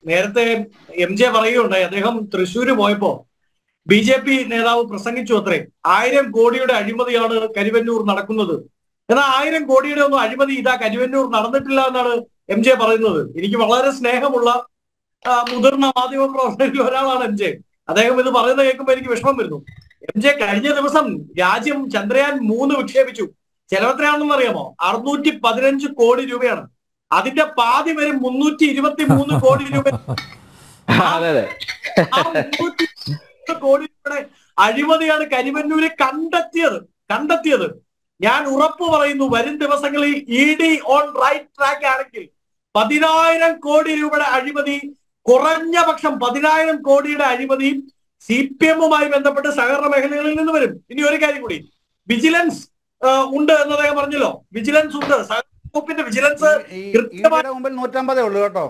നേരത്തെ M J പറയുകയുണ്ടായി അദ്ദേഹം തൃശ്ശൂര് പോയപ്പോ ബി ജെ പി നേതാവ് പ്രസംഗിച്ചു അത്രേ ആയിരം കോടിയുടെ അഴിമതിയാണ് കരുവന്നൂർ നടക്കുന്നത് എന്നാൽ ആയിരം കോടിയുടെ ഒന്നും അഴിമതി ഇതാ കരുവന്നൂർ നടന്നിട്ടില്ല എന്നാണ് എം ജെ പറയുന്നത് എനിക്ക് വളരെ സ്നേഹമുള്ള ആ, മുതിർന്ന മാധ്യമ പ്രവർത്തകരിൽ ഒരാളാണ് എം ജെ അദ്ദേഹം ഇത് പറയുന്നത് കേൾക്കുമ്പോൾ എനിക്ക് വിഷമം വരുന്നു എം ജെ കഴിഞ്ഞ ദിവസം രാജ്യം ചന്ദ്രയാൻ മൂന്ന് വിക്ഷേപിച്ചു ചെലവെത്രയാണെന്ന് അറിയാമോ അറുന്നൂറ്റി പതിനഞ്ച് കോടി രൂപയാണ് അതിന്റെ പാതി വരും മുന്നൂറ്റി ഇരുപത്തി മൂന്ന് കോടി രൂപ അതെ അതെ ആ മുന്നൂറ്റി ഇരുപത് കോടി രൂപയുടെ അഴിമതിയാണ് കരിമന്നൂര് കണ്ടെത്തിയത് കണ്ടെത്തിയത് ഞാൻ ഉറപ്പ് പറയുന്നു വരും ദിവസങ്ങളിൽ E D on right track ആണെങ്കിൽ പതിനായിരം കോടി രൂപയുടെ അഴിമതി കുറഞ്ഞ പക്ഷം പതിനായിരം കോടിയുടെ അഴിമതി സി പി എമ്മുമായി ബന്ധപ്പെട്ട് സഹകരണ മേഖലകളിൽ നിന്ന് വരും ഇനി ഒരു കാര്യം കൂടി വിജിലൻസ് ആ, ഉണ്ട് എന്ന് അദ്ദേഹം പറഞ്ഞല്ലോ വിജിലൻസ് ഉണ്ട് സഹകരണ വകുപ്പിന്റെ വിജിലൻസ് ഈ കൃത്യമായി ഈയുടെ മുമ്പിൽ നൂറ്റമ്പതേ ഉള്ളൂ കേട്ടോ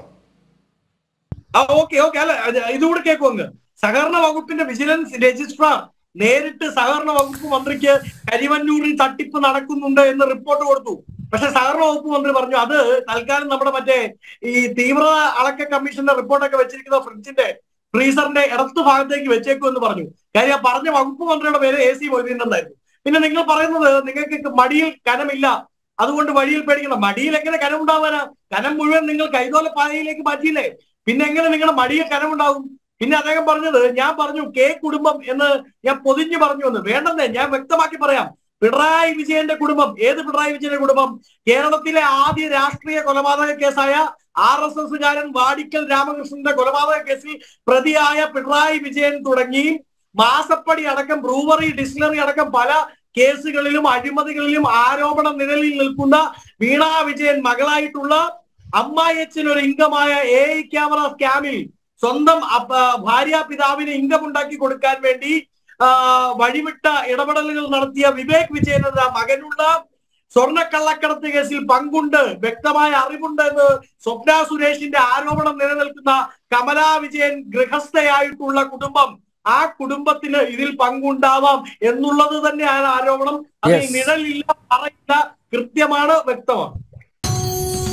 ആ ഓക്കെ ഓക്കെ അല്ല അത് ഇതുകൂടെ കേൾക്കും അങ്ങ് സഹകരണ വകുപ്പിന്റെ വിജിലൻസ് രജിസ്ട്രാർ നേരിട്ട് സഹകരണ വകുപ്പ് മന്ത്രിക്ക് കരിവന്നൂരിൽ തട്ടിപ്പ് നടക്കുന്നുണ്ട് എന്ന് റിപ്പോർട്ട് കൊടുത്തു പക്ഷെ സഹകരണ വകുപ്പ് മന്ത്രി പറഞ്ഞു അത് തൽക്കാലം നമ്മുടെ മറ്റേ ഈ തീവ്രത അളക്ക കമ്മീഷന്റെ റിപ്പോർട്ടൊക്കെ വെച്ചിരിക്കുന്ന ഫ്രിഡ്ജിന്റെ ഫ്രീസറിന്റെ ഇടത്ത് ഭാഗത്തേക്ക് വെച്ചേക്കും എന്ന് പറഞ്ഞു കാര്യം ആ പറഞ്ഞ വകുപ്പ് മന്ത്രിയുടെ പേര് എ സി മൊയ്തീൻ എന്നായിരുന്നു പിന്നെ നിങ്ങൾ പറയുന്നത് നിങ്ങൾക്ക് മടിയിൽ കനമില്ല അതുകൊണ്ട് വഴിയിൽ പേടിക്കണം മടിയിൽ എങ്ങനെ കനം ഉണ്ടാവാനാ കനം മുഴുവൻ നിങ്ങൾ കൈതോല പാതയിലേക്ക് മാറ്റിയില്ലേ പിന്നെ എങ്ങനെ നിങ്ങളുടെ മടിയിൽ കനമുണ്ടാകും പിന്നെ അദ്ദേഹം പറഞ്ഞത് ഞാൻ പറഞ്ഞു കെ കുടുംബം എന്ന് ഞാൻ പൊതിഞ്ഞു പറഞ്ഞു എന്ന് വേണ്ടെന്നേ ഞാൻ വ്യക്തമാക്കി പറയാം പിണറായി വിജയന്റെ കുടുംബം ഏത് പിണറായി വിജയന്റെ കുടുംബം കേരളത്തിലെ ആദ്യ രാഷ്ട്രീയ കൊലപാതക കേസായ ആർ എസ് എസ്സുകാരൻ വാടിക്കൽ രാമകൃഷ്ണന്റെ കൊലപാതക കേസിൽ പ്രതിയായ പിണറായി വിജയൻ തുടങ്ങി മാസപ്പടി അടക്കം ബ്രൂവറി ഡിസ്റ്റിലറി അടക്കം പല കേസുകളിലും അഴിമതികളിലും ആരോപണ നിഴലിൽ നിൽക്കുന്ന വീണ വിജയൻ മകളായിട്ടുള്ള അമ്മായിയച്ഛൻ ഒരു ഇംഗമായ എ ഐ ക്യാമറ സ്കാമിൽ സ്വന്തം അപ്പ- ഭാര്യ പിതാവിന് ഇൻകം ഉണ്ടാക്കി കൊടുക്കാൻ വേണ്ടി ആ, വഴിവിട്ട ഇടപെടലുകൾ നടത്തിയ വിവേക് വിജയൻ എന്ന മകനുള്ള സ്വർണ്ണക്കള്ളക്കടത്ത് കേസിൽ പങ്കുണ്ട് വ്യക്തമായ അറിവുണ്ട് എന്ന് സ്വപ്ന സുരേഷിന്റെ ആരോപണം നിലനിൽക്കുന്ന കമലാ വിജയൻ ഗൃഹസ്ഥയായിട്ടുള്ള കുടുംബം ആ കുടുംബത്തിന് ഇതിൽ പങ്കുണ്ടാവാം എന്നുള്ളത് തന്നെയാണ് ആരോപണം അതിൽ Yes. നിഴലില്ല പറയില്ല കൃത്യമാണ് വ്യക്തമാണ്